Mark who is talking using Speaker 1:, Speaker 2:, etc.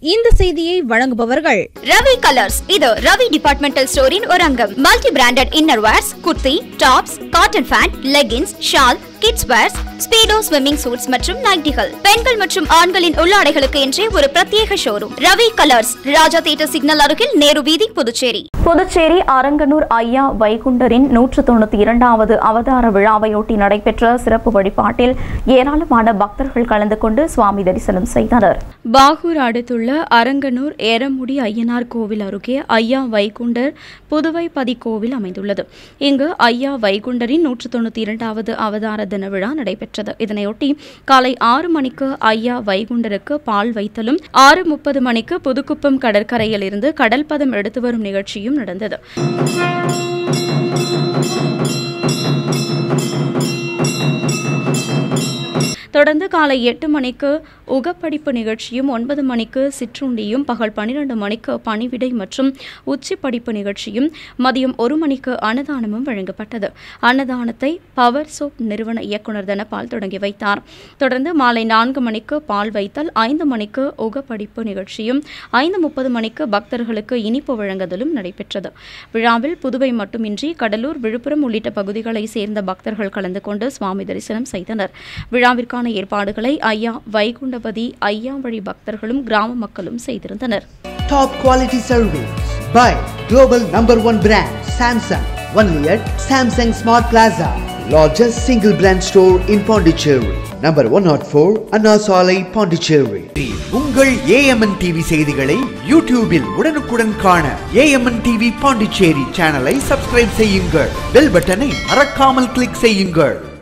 Speaker 1: இந்த செய்தியை வழங்குபவர்கள்
Speaker 2: ரவி கலர்ஸ் இது ரவி டிபார்ட்மெண்டல் ஸ்டோரின் ஒரு அங்கம் multi branded inner wears kurti tops cotton pant leggings shawl kids wears Speedo swimming suits மற்றும் நைட்டிகள் பெண்கள் மற்றும் ஆண்களின் உள்ளாடைகளுக்கு என்றே ஒரு பிரத்யேக showroom Ravi Colours Raja theatre signal அருகில் நேரு வீதி புதுச்சேரி
Speaker 3: புதுச்சேரி அரங்கனூர் ஐயா வைகுண்டரின் நூற்று தொண்ணூத்தி இரண்டாவது அவதார விழாவையொட்டி நடைபெற்ற சிறப்பு வழிபாட்டில் ஏராளமான பக்தர்கள் கலந்து கொண்டு சுவாமி தரிசனம் செய்தனர்
Speaker 4: பாகூர் அடுத்துள்ள அரங்கனூர் ஏரமுடி ஐயனார் கோவில் அருகே ஐயா வைகுண்டர் புதுவை பதி கோவில் அமைந்துள்ளது இங்கு ஐயா வைகுண்டரின் நூற்று தொண்ணூத்தி இரண்டாவது அவதார தின விழா நடைபெற்றது இதனையொட்டி காலை ஆறு மணிக்கு ஐயா வைகுண்டருக்கு பால் வைத்தலும் ஆறு முப்பது மணிக்கு புதுக்குப்பம் கடற்கரையில் இருந்து கடல் பதம் எடுத்து வரும் நிகழ்ச்சியும் நடந்தது தொடர்ந்து காலை எட்டு மணிக்கு உகப்படிப்பு நிகழ்ச்சியும் ஒன்பது மணிக்கு சிற்றுண்டியும் பகல் பன்னிரண்டு மணிக்கு பணிவிடை மற்றும் உச்சி படிப்பு நிகழ்ச்சியும் மதியம் ஒரு மணிக்கு அன்னதானமும் வழங்கப்பட்டது அன்னதானத்தை பவர் சோப் நிறுவன இயக்குனர் தனபால் தொடங்கி வைத்தார் தொடர்ந்து மாலை நான்கு மணிக்கு பால் வைத்தல் ஐந்து மணிக்கு உகப்படிப்பு நிகழ்ச்சியும் ஐந்து முப்பது மணிக்கு பக்தர்களுக்கு இனிப்பு வழங்குதலும் நடைபெற்றது விழாவில் புதுவை மட்டுமின்றி கடலூர் விழுப்புரம் உள்ளிட்ட பகுதிகளை சேர்ந்த பக்தர்கள் கலந்து கொண்டு சுவாமி தரிசனம் செய்தனர் விழாவிற்கான ஏற்பாடுகளை ஐயா வைகுண்டபதி ஐயா வழி பக்தர்களும் கிராம மக்களும் செய்திருந்தனர்
Speaker 5: Top quality service by global number one brand Samsung. Only at Samsung Smart Plaza, largest single brand store in Pondicherry. Number 104 Anna Salai, Pondicherry. உங்கள் ஏஎம்என் டிவி செய்திகளை யூடியூபில் உடனுக்குடன் காண ஏஎம்என் டிவி பாண்டிச்சேரி சேனலை சப்ஸ்கிரைப் செய்யுங்கள் பெல் பட்டனை மறக்காமல் கிளிக் செய்யுங்கள்